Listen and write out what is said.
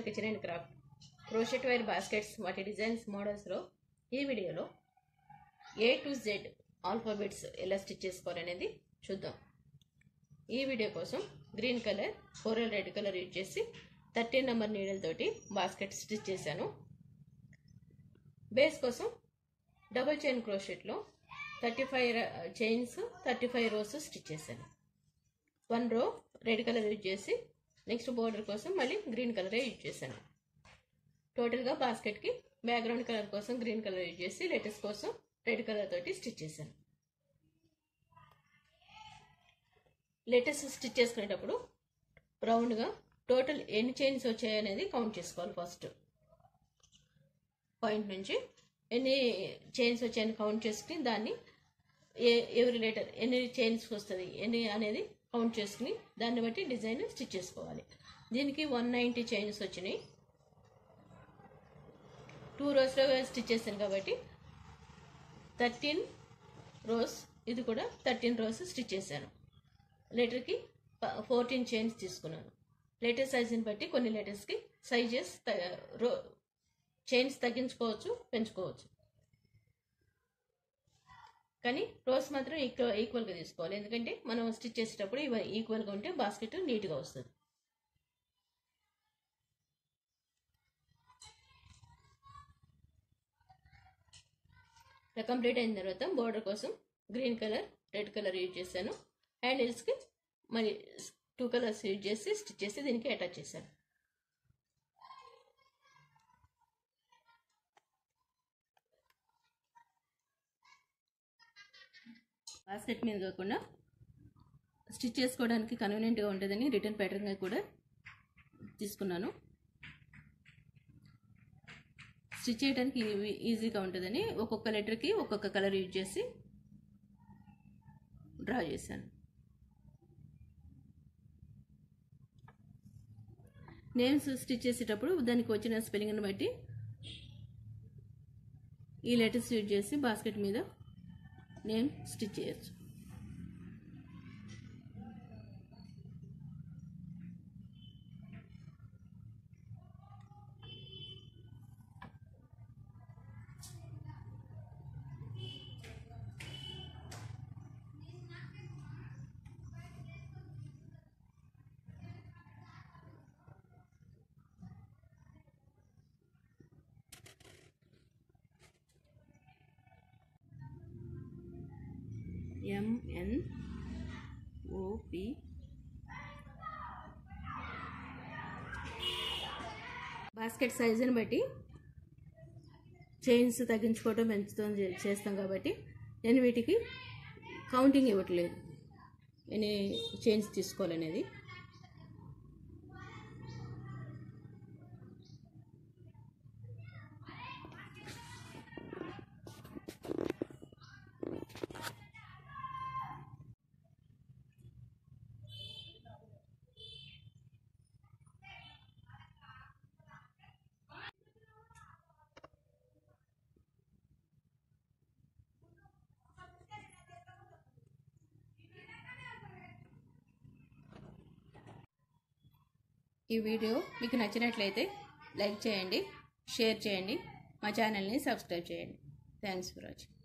kitchen and craft crochet wire baskets వాటి designs మోడల్స్లో ఈ వీడియోలో ఏ టు జెడ్ ఆల్ఫాబెట్స్ ఎలా స్టిచ్ చేసుకోవాలనేది చూద్దాం ఈ వీడియో కోసం green colour coral red colour use చేసి థర్టీన్ నెంబర్ నీడలతోటి బాస్కెట్ స్టిచ్ చేశాను బేస్ కోసం డబుల్ చైన్ క్రోషెట్లో thirty five chains thirty five rows stitch చేశాను one row red colour use చేసి నెక్స్ట్ బోర్డర్ కోసం మళ్ళీ గ్రీన్ కలరే యూజ్ చేశాను టోటల్గా బాస్కెట్కి బ్యాక్గ్రౌండ్ కలర్ కోసం గ్రీన్ కలర్ యూజ్ చేసి లెటర్స్ కోసం రెడ్ కలర్ తోటి స్టిచ్ చేశాను లెటర్స్ స్టిచ్ చేసుకునేటప్పుడు రౌండ్గా టోటల్ ఎన్ని చైన్స్ వచ్చాయనేది కౌంట్ చేసుకోవాలి ఫస్ట్ పాయింట్ నుంచి ఎన్ని చైన్స్ వచ్చాయని కౌంట్ చేసుకుని దాన్ని ఏ ఎవరి లెటర్ ఎన్ని చైన్స్ వస్తుంది ఎన్ని అనేది కౌంట్ చేసుకుని దాన్ని బట్టి డిజైన్ స్టిచ్ చేసుకోవాలి దీనికి వన్ నైంటీ చైన్స్ వచ్చినాయి టూ రోస్లో స్టిచ్ చేశాను కాబట్టి థర్టీన్ రోస్ ఇది కూడా థర్టీన్ రోస్ స్టిచ్ చేశాను లెటర్కి ఫోర్టీన్ చైన్స్ తీసుకున్నాను లెటర్ సైజుని బట్టి కొన్ని లెటర్స్కి సైజెస్ రో చైన్స్ తగ్గించుకోవచ్చు పెంచుకోవచ్చు కానీ రోస్ మాత్రం ఈక్వల్ ఈక్వల్గా తీసుకోవాలి ఎందుకంటే మనం స్టిచ్ చేసేటప్పుడు ఇవి ఈక్వల్గా ఉంటే బాస్కెట్ నీట్గా వస్తుంది ఇలా కంప్లీట్ అయిన తర్వాత బోర్డర్ కోసం green colour red colour use చేశాను హ్యాండిల్స్కి మరి టూ కలర్స్ యూజ్ చేసి స్టిచ్ చేసి దీనికి అటాచ్ చేశాను బాస్కెట్ మీద కాకుండా స్టిచ్ చేసుకోవడానికి కన్వీనియంట్గా ఉంటుందని రిటర్న్ ప్యాటర్న్గా కూడా తీసుకున్నాను స్టిచ్ చేయడానికి ఈజీగా ఉంటుందని ఒక్కొక్క లెటర్కి ఒక్కొక్క కలర్ యూజ్ చేసి డ్రా చేశాను నేమ్స్ స్టిచ్ చేసేటప్పుడు దానికి వచ్చిన స్పెల్లింగ్ని బట్టి ఈ లెటర్స్ యూజ్ చేసి బాస్కెట్ మీద నేమ్ స్టిచ్ చేయొచ్చు ఎంఎన్ ఓపి బాస్కెట్ సైజుని బట్టి చైన్స్ తగ్గించుకోవటం పెంచుతాం చేస్తాం కాబట్టి నేను వీటికి కౌంటింగ్ ఇవ్వట్లేదు ఎన్ని చైన్స్ తీసుకోవాలనేది ఈ వీడియో మీకు నచ్చినట్లయితే లైక్ చేయండి షేర్ చేయండి మా ఛానల్ని సబ్స్క్రైబ్ చేయండి థ్యాంక్స్ ఫర్ వాచింగ్